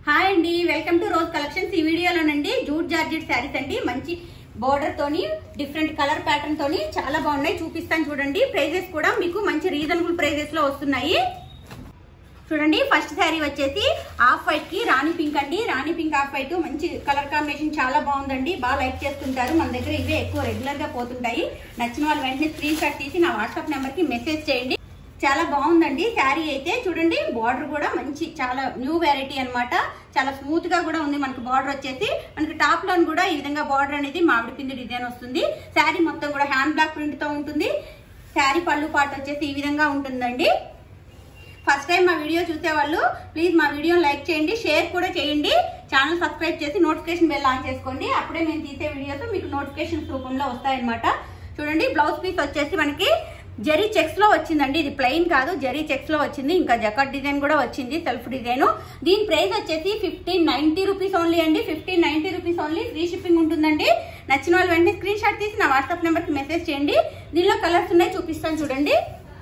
hi అండి welcome to rose collections ఈ వీడియోలోనండి jute georgette saris అండి మంచి బోర్డర్ తోని డిఫరెంట్ కలర్ ప్యాటర్న్ తోని చాలా బాగున్నాయి చూపిస్తాను చూడండి ప్రైజెస్ కూడా మీకు మంచి రీజనబుల్ ప్రైజెస్ లో వస్తున్నాయి చూడండి ఫస్ట్ శారీ వచ్చేసి ఆఫ్ వైట్ కి రాణి పింక్ అండి రాణి పింక్ ఆఫ్ వైట్ మంచి కలర్ కాంబినేషన్ చాలా బాగుందండి బాగా లైక్ చేస్తుంటారు మన దగ్గర ఇవే ఎక్కువ రెగ్యులర్ గా పోతుంటాయి నచ్చిన వాళ్ళు వెంటనే స్క్రీన్ షాట్ తీసి నా వాట్సాప్ నెంబర్ కి మెసేజ్ చేయండి చాలా బాగుందండి శారీ అయితే చూడండి బార్డర్ కూడా మంచి చాలా న్యూ వెరైటీ అన్నమాట చాలా స్మూత్ గా కూడా ఉంది మనకి బార్డర్ వచ్చేసి మనకి టాప్ లోన్ కూడా ఈ విధంగా బార్డర్ అనేది మామిడి పిండి డిజైన్ వస్తుంది శారీ మొత్తం కూడా హ్యాండ్ బ్లాక్ ప్రింట్ తో ఉంటుంది శారీ పళ్ళు పాటు వచ్చేసి ఈ విధంగా ఉంటుందండి ఫస్ట్ టైం మా వీడియో చూసే వాళ్ళు ప్లీజ్ మా వీడియోని లైక్ చేయండి షేర్ కూడా చేయండి ఛానల్ సబ్స్క్రైబ్ చేసి నోటిఫికేషన్ బెల్ ఆన్ చేసుకోండి అప్పుడే మేము తీసే వీడియోస్ మీకు నోటిఫికేషన్స్ రూపంలో వస్తాయన్నమాట చూడండి బ్లౌజ్ పీస్ వచ్చేసి మనకి జరీ చెక్స్ లో వచ్చిందండి ఇది ప్లెయిన్ కాదు జరీ చెక్స్ లో వచ్చింది ఇంకా జకట్ డిజైన్ కూడా వచ్చింది సెల్ఫ్ డిజైన్ దీని ప్రైస్ వచ్చేసి ఫిఫ్టీన్ నైన్టీ రూపీస్ ఓన్లీ అండి fifteen ninety rupees only free shipping ఉంటుందండి నచ్చిన వాళ్ళు వెంటనే స్క్రీన్ షాట్ తీసి నా వాట్సాప్ నెంబర్ కి మెసేజ్ చేయండి దీనిలో కలర్స్ ఉన్నాయి చూపిస్తాను చూడండి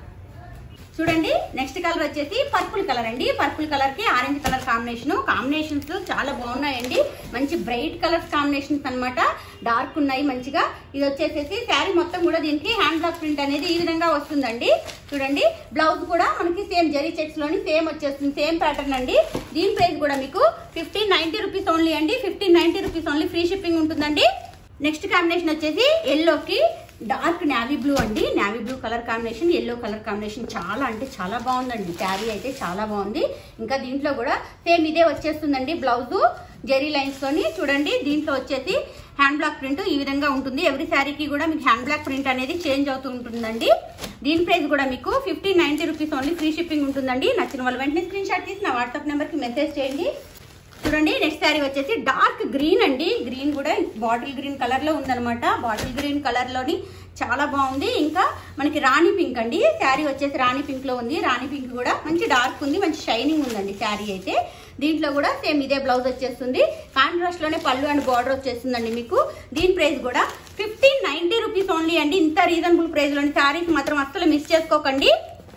చూడండి నెక్స్ట్ కలర్ వచ్చేసి పర్పుల్ కలర్ అండి పర్పుల్ కలర్ కి ఆరెంజ్ కలర్ కాంబినేషన్ కాంబినేషన్స్ చాలా బాగున్నాయండి మంచి బ్రైట్ కలర్స్ కాంబినేషన్స్ అన్నమాట డార్క్ ఉన్నాయి మంచిగా ఇది వచ్చేసేసి శారీ మొత్తం కూడా దీనికి హ్యాండ్ బ్లాక్ ప్రింట్ అనేది ఈ విధంగా వస్తుందండి చూడండి బ్లౌజ్ కూడా మనకి సేమ్ జరీ చెక్స్ లోని సేమ్ వచ్చేస్తుంది సేమ్ ప్యాటర్న్ అండి దీని ప్రైస్ కూడా మీకు ఫిఫ్టీన్ నైన్టీ రూపీస్ ఓన్లీ అండి fifteen ninety rupees only free shipping ఉంటుందండి నెక్స్ట్ కాంబినేషన్ వచ్చేసి ఎల్లోకి డార్క్ నావీ బ్లూ అండి navy blue colour combination yellow colour combination చాలా అంటే చాలా బాగుందండి శారీ అయితే చాలా బాగుంది ఇంకా దీంట్లో కూడా సేమ్ ఇదే వచ్చేస్తుందండి బ్లౌజ్ జెరీ లైన్స్ తోని చూడండి దీంట్లో వచ్చేసి హ్యాండ్ బ్లాక్ ప్రింట్ ఈ విధంగా ఉంటుంది ఎవ్రీ శారీకి కూడా మీకు హ్యాండ్ బ్లాక్ ప్రింట్ అనేది చేంజ్ అవుతూ ఉంటుందండి దీని ప్రైస్ కూడా మీకు fifteen ninety rupees only free shipping ఉంటుందండి నచ్చిన వాళ్ళు వెంటనే స్క్రీన్ షాట్ తీసి నా వాట్సాప్ నెంబర్కి మెసేజ్ చేయండి చూడండి నెక్స్ట్ శారీ వచ్చేసి డార్క్ గ్రీన్ అండి గ్రీన్ కూడా బాటిల్ గ్రీన్ కలర్ లో ఉందన్నమాట బాటిల్ గ్రీన్ కలర్ లోని చాలా బాగుంది ఇంకా మనకి రాణి పింక్ అండి శారీ వచ్చేసి రాణి పింక్ లో ఉంది రాణి పింక్ కూడా మంచి డార్క్ ఉంది మంచి షైనింగ్ ఉందండి శారీ అయితే దీంట్లో కూడా సేమ్ ఇదే బ్లౌజ్ వచ్చేస్తుంది కాంట్రాస్ట్ లోనే పళ్ళు అండ్ బార్డర్ వచ్చేస్తుందండి మీకు దీని ప్రైస్ కూడా ఫిఫ్టీన్ నైన్టీ రూపీస్ ఓన్లీ అండి ఇంత రీజనబుల్ ప్రైస్ లోని శారీస్ మాత్రం అస్సలు మిస్ చేసుకోకండి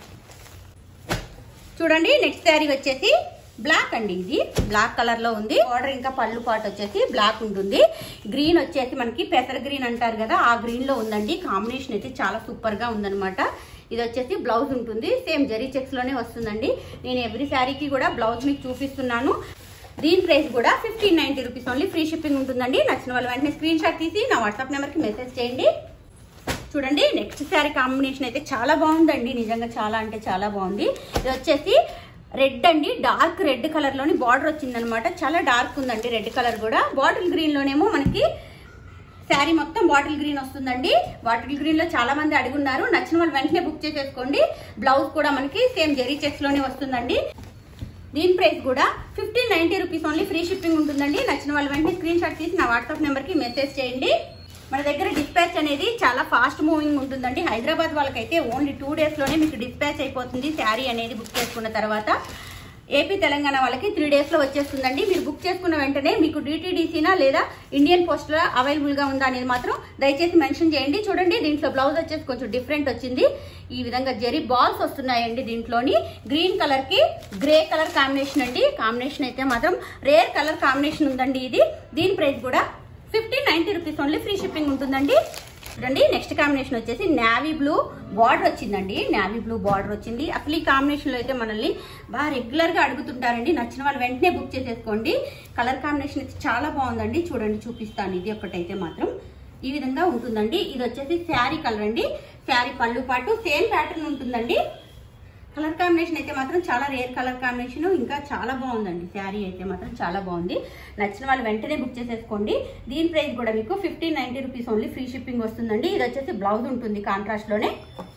చూడండి నెక్స్ట్ శారీ వచ్చేసి బ్లాక్ అండి ఇది బ్లాక్ కలర్ లో ఉంది బార్డర్ ఇంకా పళ్ళు పాటు వచ్చేసి బ్లాక్ ఉంటుంది గ్రీన్ వచ్చేసి మనకి పెసర గ్రీన్ అంటారు కదా ఆ గ్రీన్ లో ఉందండి కాంబినేషన్ అయితే చాలా సూపర్ గా ఉందన్నమాట ఇది వచ్చేసి బ్లౌజ్ ఉంటుంది సేమ్ జరీ చెక్స్ లోనే వస్తుందండి నేను ఎవ్రీ శారీకి కూడా బ్లౌజ్ మీకు చూపిస్తున్నాను దీని ప్రైస్ కూడా fifteen ninety rupees only free shipping ఉంటుందండి నచ్చిన వాళ్ళు వెంటనే స్క్రీన్ షాట్ తీసి నా వాట్సాప్ నెంబర్కి మెసేజ్ చేయండి చూడండి నెక్స్ట్ శారీ కాంబినేషన్ అయితే చాలా బాగుందండి నిజంగా చాలా అంటే చాలా బాగుంది ఇది వచ్చేసి రెడ్ అండి డార్క్ రెడ్ కలర్ లోని బార్డర్ వచ్చిందనమాట చాలా డార్క్ ఉందండి రెడ్ కలర్ కూడా బాటిల్ గ్రీన్ లోనేమో మనకి శారీ మొత్తం బాటిల్ గ్రీన్ వస్తుందండి బాటిల్ గ్రీన్ లో చాలా మంది అడుగున్నారు నచ్చిన వాళ్ళు వెంటనే బుక్ చేసేసుకోండి బ్లౌజ్ కూడా మనకి సేమ్ జెరీ చెక్స్ లోనే వస్తుందండి దీని ప్రైస్ కూడా fifteen ninety rupees only free shipping ఉంటుందండి నచ్చిన వాళ్ళు వెంటనే స్క్రీన్ షాట్ తీసి నా వాట్సాప్ నెంబర్కి మెసేజ్ చేయండి మన దగ్గర డిస్పాచ్ అనేది చాలా ఫాస్ట్ మూవింగ్ ఉంటుందండి హైదరాబాద్ వాళ్ళకైతే ఓన్లీ టూ డేస్లోనే మీకు డిస్పాచ్ అయిపోతుంది శారీ అనేది బుక్ చేసుకున్న తర్వాత ఏపీ తెలంగాణ వాళ్ళకి త్రీ డేస్లో వచ్చేస్తుందండి మీరు బుక్ చేసుకున్న వెంటనే మీకు డిటీడీసీనా లేదా ఇండియన్ పోస్ట్లో అవైలబుల్గా ఉందా అనేది మాత్రం దయచేసి మెన్షన్ చేయండి చూడండి దీంట్లో బ్లౌజ్ వచ్చేసి కొంచెం డిఫరెంట్ వచ్చింది ఈ విధంగా జెరీ బాల్స్ వస్తున్నాయండి దీంట్లోని గ్రీన్ కలర్కి గ్రే కలర్ కాంబినేషన్ అండి కాంబినేషన్ అయితే మాత్రం రేర్ కలర్ కాంబినేషన్ ఉందండి ఇది దీని ప్రైస్ కూడా fifteen ninety rupees only free shipping ఉంటుందండి చూడండి నెక్స్ట్ కాంబినేషన్ వచ్చేసి నావీ బ్లూ బార్డర్ వచ్చిందండి నావీ బ్లూ బార్డర్ వచ్చింది అసలు ఈ కాంబినేషన్లో అయితే మనల్ని బాగా రెగ్యులర్గా అడుగుతుంటారండి నచ్చిన వాళ్ళు వెంటనే బుక్ చేసేసుకోండి కలర్ కాంబినేషన్ అయితే చాలా బాగుందండి చూడండి చూపిస్తాను ఇది ఒకటైతే మాత్రం ఈ విధంగా ఉంటుందండి ఇది వచ్చేసి శారీ కలర్ అండి శారీ పళ్ళు పాటు సేమ్ ప్యాటర్న్ ఉంటుందండి కలర్ కాంబినేషన్ అయితే మాత్రం చాలా రేర్ కలర్ కాంబినేషన్ ఇంకా చాలా బాగుందండి శారీ అయితే మాత్రం చాలా బాగుంది నచ్చిన వాళ్ళు వెంటనే బుక్ చేసేసుకోండి దీని ప్రైస్ కూడా మీకు fifteen ninety rupees only free shipping వస్తుందండి ఇది వచ్చేసి బ్లౌజ్ ఉంటుంది కాంట్రాస్ట్ లోనే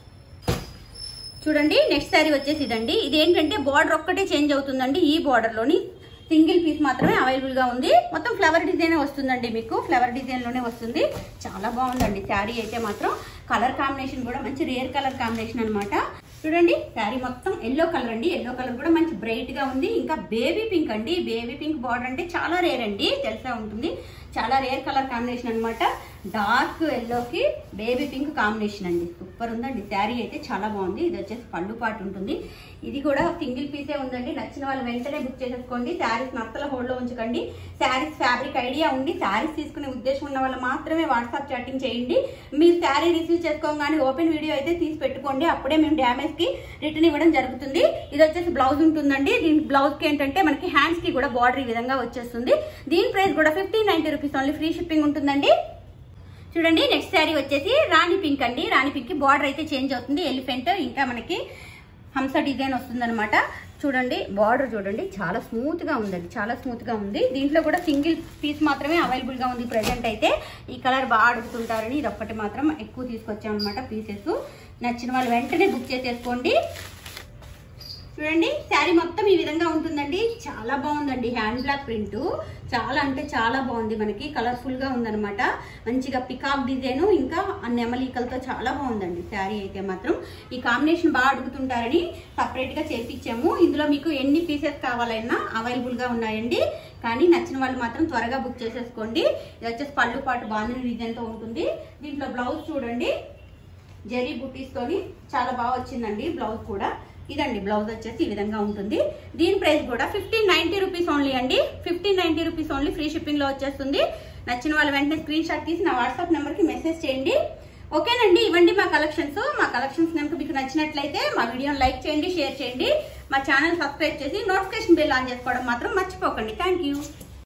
చూడండి నెక్స్ట్ శారీ వచ్చేసి ఇదండి ఇది ఏంటంటే బార్డర్ ఒక్కటే చేంజ్ అవుతుందండి ఈ బార్డర్ లోని సింగిల్ పీస్ మాత్రమే అవైలబుల్ గా ఉంది మొత్తం ఫ్లవర్ డిజైన్ వస్తుందండి మీకు ఫ్లవర్ డిజైన్ లోనే వస్తుంది చాలా బాగుందండి శారీ అయితే మాత్రం కలర్ కాంబినేషన్ కూడా మంచి రేర్ కలర్ కాంబినేషన్ అన్నమాట చూడండి శారీ మొత్తం ఎల్లో కలర్ అండి ఎల్లో కలర్ కూడా మంచి బ్రైట్ గా ఉంది ఇంకా బేబీ పింక్ అండి బేబీ పింక్ బార్డర్ అంటే చాలా రేర్ అండి తెలిసే ఉంటుంది చాలా రేర్ కలర్ కాంబినేషన్ అన్నమాట డార్క్ ఎల్లోకి బేబీ పింక్ కాంబినేషన్ అండి సూపర్ ఉందండి శారీ అయితే చాలా బాగుంది ఇది వచ్చేసి పళ్ళు పాటు ఉంటుంది ఇది కూడా సింగిల్ పీసే ఉందండి నచ్చిన వాళ్ళు వెంటనే బుక్ చేసేసుకోండి శారీస్ నత్తల హోల్డ్లో ఉంచకండి శారీస్ ఫ్యాబ్రిక్ ఐడియా ఉండి శారీస్ తీసుకునే ఉద్దేశం ఉన్న వాళ్ళు మాత్రమే వాట్సాప్ చాటింగ్ చేయండి మీరు శారీ రిసీవ్ చేసుకోగానే ఓపెన్ వీడియో అయితే తీసి పెట్టుకోండి అప్పుడే మేము డ్యామేజ్ కి రిటర్న్ ఇవ్వడం జరుగుతుంది ఇది వచ్చేసి బ్లౌజ్ ఉంటుందండి దీని బ్లౌజ్ కి ఏంటంటే మనకి హ్యాండ్స్ కి కూడా బార్డర్ ఈ విధంగా వచ్చేస్తుంది దీని ప్రైస్ కూడా fifteen ninety rupees only free shipping ఉంటుందండి చూడండి నెక్స్ట్ శారీ వచ్చేసి రాణి పింక్ అండి రాణి పింక్ బార్డర్ అయితే చేంజ్ అవుతుంది ఎలిఫెంట్ ఇంకా మనకి హంస డిజైన్ వస్తుందన్నమాట చూడండి బార్డర్ చూడండి చాలా స్మూత్ గా ఉందండి చాలా స్మూత్ గా ఉంది దీంట్లో కూడా సింగిల్ పీస్ మాత్రమే అవైలబుల్ గా ఉంది ప్రెసెంట్ అయితే ఈ కలర్ బాగా అడుగుతుంటారని ఇది ఒక్కటి మాత్రం ఎక్కువ తీసుకొచ్చాం అనమాట పీసెస్ నచ్చిన వాళ్ళు వెంటనే బుక్ చేసేసుకోండి చూడండి శారీ మొత్తం ఈ విధంగా ఉంటుందండి చాలా బాగుందండి హ్యాండ్ బ్లాక్ ప్రింట్ చాలా అంటే చాలా బాగుంది మనకి కలర్ఫుల్ గా ఉందన్నమాట మంచిగా పికాక్ డిజైన్ ఇంకా ఆ నెమలీకలతో చాలా బాగుందండి శారీ అయితే మాత్రం ఈ కాంబినేషన్ బాగా అడుగుతుంటారని సపరేట్ గా చేపించాము ఇందులో మీకు ఎన్ని పీసెస్ కావాలన్నా అవైలబుల్ గా ఉన్నాయండి కానీ నచ్చిన వాళ్ళు మాత్రం త్వరగా బుక్ చేసేసుకోండి ఇది వచ్చేసి పళ్ళు పాటు బాగుంది డిజైన్ తో ఉంటుంది దీంట్లో బ్లౌజ్ చూడండి జెరీ బుటీస్ తోని చాలా బాగా వచ్చిందండి బ్లౌజ్ కూడా ఇదండి బ్లౌజ్ వచ్చేసి ఈ విధంగా ఉంటుంది దీని ప్రైస్ కూడా ఫిఫ్టీన్ నైన్టీ రూపీస్ ఓన్లీ అండి fifteen ninety rupees only free shipping లో వచ్చేస్తుంది నచ్చిన వాళ్ళ వెంటనే స్క్రీన్ షాట్ తీసి నా వాట్సాప్ నెంబర్ కి మెసేజ్ చేయండి ఓకేనండి ఇవ్వండి మా కలెక్షన్స్ మా కలెక్షన్స్ కనుక మీకు నచ్చినట్లయితే మా వీడియోని లైక్ చేయండి షేర్ చేయండి మా ఛానల్ సబ్స్క్రైబ్ చేసి నోటిఫికేషన్ బిల్ ఆన్ చేసుకోవడం మాత్రం మర్చిపోకండి థ్యాంక్ యూ